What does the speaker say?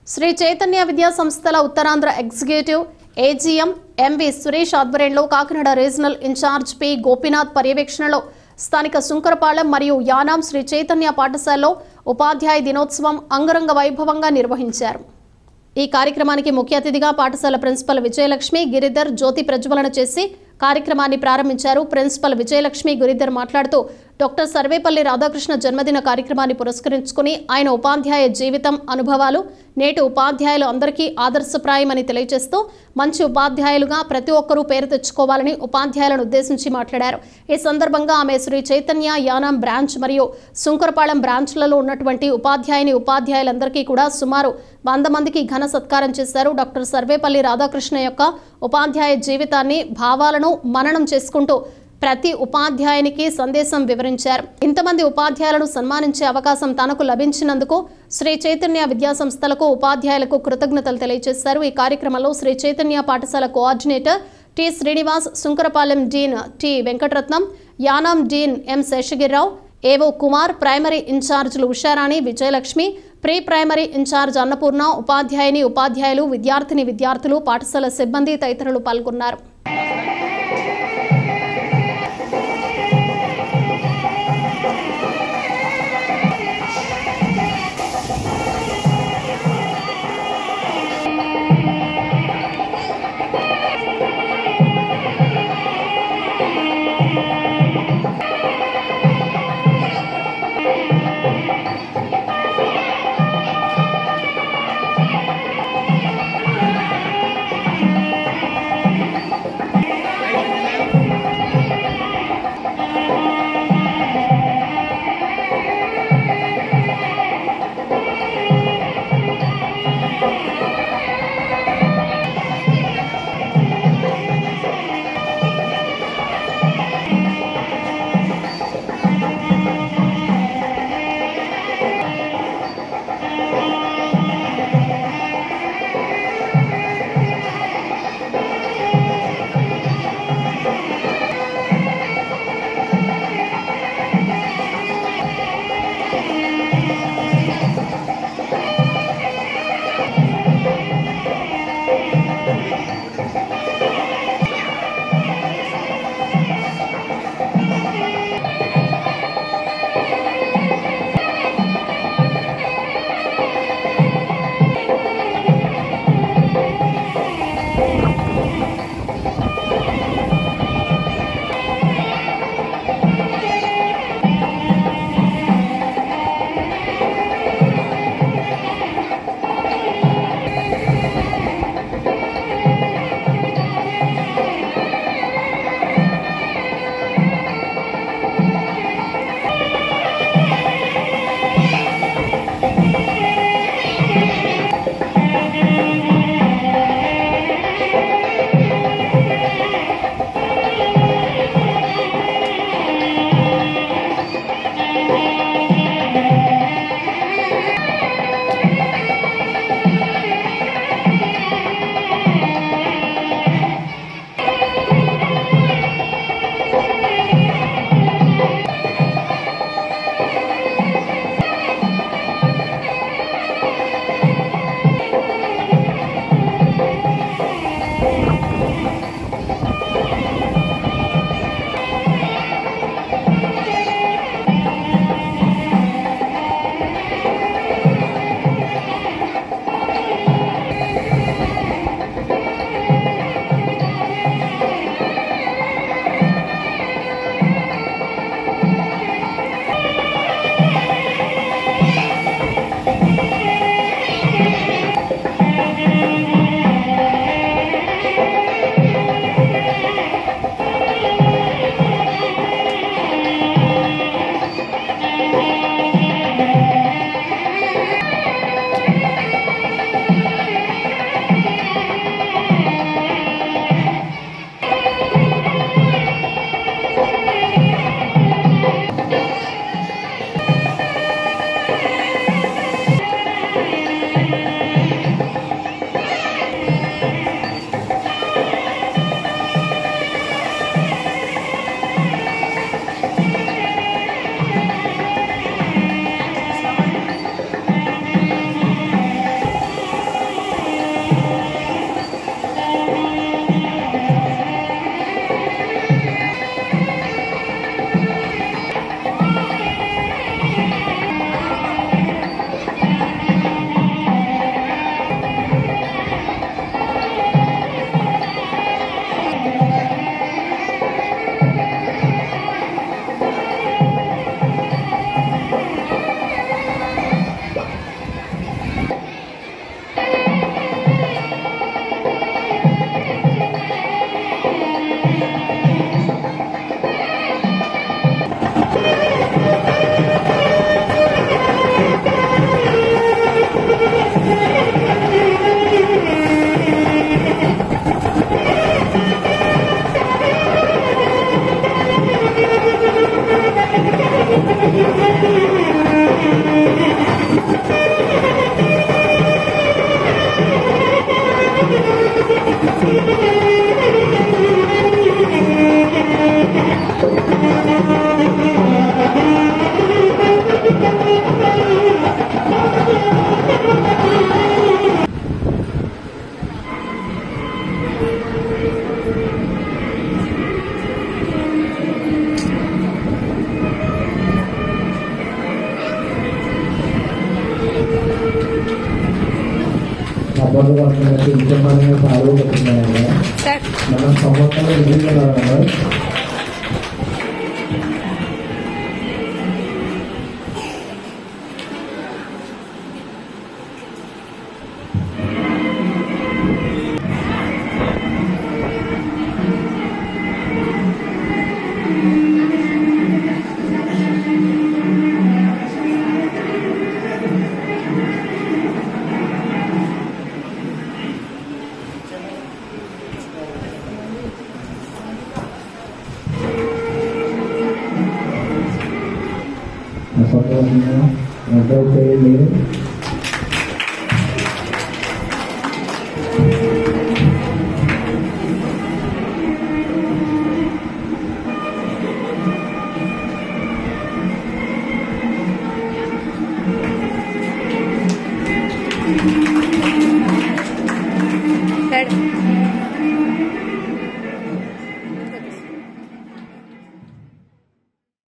శ్రీ చైతన్య విద్యా సంస్థల Uttarandhra executive AGM MV Suresh ఆధ్వర్యంలో Kakinada regional in charge P Gopinath పర్యవేక్షణలో స్థానిక సుంకరపాలెం మరియు యానాం శ్రీ చైతన్య పాఠశాలలో ఉపాధ్యాయ దినోత్సవం అంగరంగ వైభవంగా నిర్వహించారు ఈ కార్యక్రమానికి ముఖ్య అతిథిగా పాఠశాల ప్రిన్సిపల్ విజయలక్ష్మి గిరిధర్ జ్యోతి ప్రజ్వలన చేసి కార్యక్రమాన్ని ప్రారంభించారు ప్రిన్సిపల్ విజయలక్ష్మి గిరిధర్ మాట్లాడుతూ డాక్టర్ సర్వేపల్లి రాధాకృష్ణ జన్మదిన కార్యక్రమాన్ని పురస్కరించుకుని ఆయన ఉపాధ్యాయ జీవితం అనుభవాలు నేటి ఉపాధ్యాయులు అందరికీ ఆదర్శప్రాయమని తెలియజేస్తూ మంచి ఉపాధ్యాయులుగా ప్రతి ఒక్కరూ పేరు తెచ్చుకోవాలని ఉపాధ్యాయులను ఉద్దేశించి మాట్లాడారు ఈ సందర్భంగా ఆమె శ్రీ చైతన్య యానాం బ్రాంచ్ మరియు సుంకరపాళెం బ్రాంచ్లలో ఉన్నటువంటి ఉపాధ్యాయుని ఉపాధ్యాయులందరికీ కూడా సుమారు వంద మందికి ఘన సత్కారం చేశారు డాక్టర్ సర్వేపల్లి రాధాకృష్ణ యొక్క ఉపాధ్యాయ జీవితాన్ని భావాలను మననం చేసుకుంటూ ప్రతి ఉపాధ్యాయునికి సందేశం వివరించారు ఇంతమంది ఉపాధ్యాయులను సన్మానించే అవకాశం తనకు లభించినందుకు శ్రీ చైతన్య విద్యా సంస్థలకు ఉపాధ్యాయులకు కృతజ్ఞతలు తెలియజేశారు ఈ కార్యక్రమంలో శ్రీ చైతన్య పాఠశాల coordinator T Srinivas Sunkarapalem dean T Venkataratnam Yanam dean M Seshagirirao AO Kumar primary ఇన్ఛార్జీలు Usharani Vijayalakshmi pre primary in charge Annapurna ఉపాధ్యాయుని ఉపాధ్యాయులు విద్యార్థిని విద్యార్థులు పాఠశాల సిబ్బంది తదితరులు పాల్గొన్నారు సపోర్ట్ పడుతున్నట్టు ఇంకేమన్నా సాగు పడుతున్నాయి సార్ మన సంవత్సరం ఎదుగుతున్నారు ఎంతో చేయండి సార్